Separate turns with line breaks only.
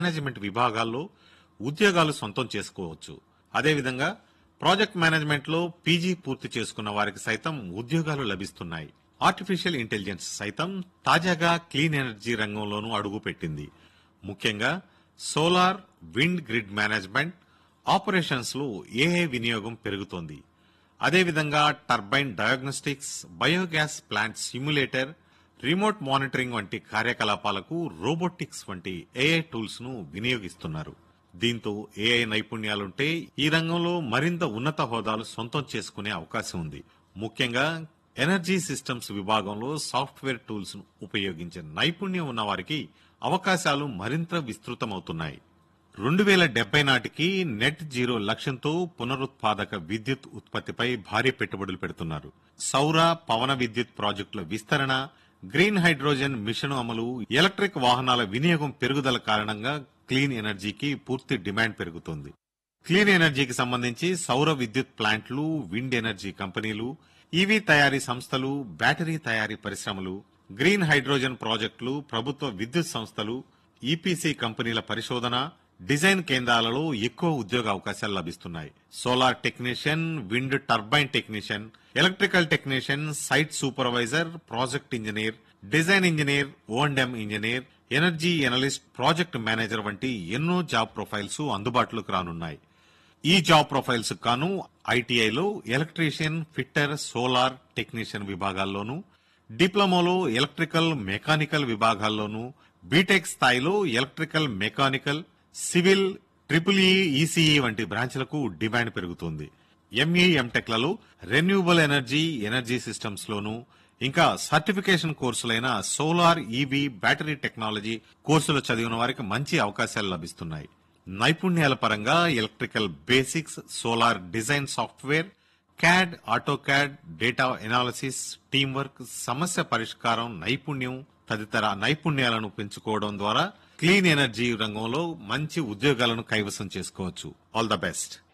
management విభాగాల్లో ఉద్యోగాలు సొంతం చేసుకోవచ్చు అదేవిధంగా ప్రాజెక్ట్ మేనేజ్మెంట్ లో పీజీ పూర్తి చేసుకున్న వారికి సైతం ఉద్యోగాలు లభిస్తున్నాయి ఆర్టిఫిషియల్ ఇంటెలిజెన్స్ సైతం తాజాగా క్లీన్ ఎనర్జీ రంగంలోనూ అడుగుపెట్టింది ముఖ్యంగా solar wind grid management operations లో ఏఐ వినియోగం పెరుగుతోంది అదేవిధంగా turbine diagnostics biogas plant simulator remote monitoring వంటి కార్యకలాపాలకు రోబోటిక్స్ వంటి ఏఐ టూల్స్ ను వినియోగిస్తున్నారు దీంతో ఏఐ నైపుణ్యాలుంటే ఈ రంగంలో మరింత ఉన్నత హోదాలు సొంతం చేసుకునే అవకాశం ఉంది ముఖ్యంగా ఎనర్జీ సిస్టమ్స్ విభాగంలో సాఫ్ట్వేర్ టూల్స్ ను ఉపయోగించే నైపుణ్యం ఉన్న వారికి అవకాశాలు మరింత విస్తృతమవుతున్నాయి రెండు వేల డెబ్బై నాటికి నెట్ జీరో లక్ష్యంతో పునరుత్పాదక విద్యుత్ ఉత్పత్తిపై భారీ పెట్టుబడులు పెడుతున్నారు సౌర పవన విద్యుత్ ప్రాజెక్టుల విస్తరణ గ్రీన్ హైడ్రోజన్ మిషన్ అమలు ఎలక్ట్రిక్ వాహనాల వినియోగం పెరుగుదల కారణంగా క్లీన్ ఎనర్జీకి పూర్తి డిమాండ్ పెరుగుతుంది క్లీన్ ఎనర్జీకి సంబంధించి సౌర విద్యుత్ ప్లాంట్లు విండ్ ఎనర్జీ కంపెనీలు ఈవీ తయారీ సంస్థలు బ్యాటరీ తయారీ పరిశ్రమలు గ్రీన్ హైడ్రోజన్ ప్రాజెక్టులు ప్రభుత్వ విద్యుత్ సంస్థలు ఈపీసీ కంపెనీల పరిశోధన డిజైన్ కేంద్రాలలో ఎక్కువ ఉద్యోగ అవకాశాలు లభిస్తున్నాయి solar technician wind turbine technician electrical technician site supervisor project engineer design engineer O and M engineer energy analyst project manager వంటి ఎన్నో జాబ్ ప్రొఫైల్స్ అందుబాటులోకి రానున్నాయి ఈ జాబ్ ప్రొఫైల్స్ కాను ఐటీఐలో ఎలక్ట్రీషియన్ ఫిట్టర్ సోలార్ టెక్నీషియన్ విభాగాల్లోనూ డిప్లొమాలో ఎలక్ట్రికల్ మెకానికల్ విభాగాల్లోనూ బీటెక్ స్థాయిలో electrical mechanical civil triple E ECE వంటి బ్రాంచ్లకు డిమాండ్ పెరుగుతుంది ఎంఈ ఎంటెక్లలో రెన్యూబుల్ ఎనర్జీ ఎనర్జీ సిస్టమ్స్ లోను ఇంకా సర్టిఫికేషన్ కోర్సులైన సోలార్ ఈవీ బ్యాటరీ టెక్నాలజీ కోర్సులు చదివిన వారికి మంచి అవకాశాలు లభిస్తున్నాయి నైపుణ్యాల పరంగా electrical basics solar design software CAD AutoCAD data analysis teamwork సమస్య పరిష్కారం నైపుణ్యం తదితర నైపుణ్యాలను పెంచుకోవడం ద్వారా క్లీన్ ఎనర్జీ రంగంలో మంచి ఉద్యోగాలను కైవసం చేసుకోవచ్చు ఆల్ ద బెస్ట్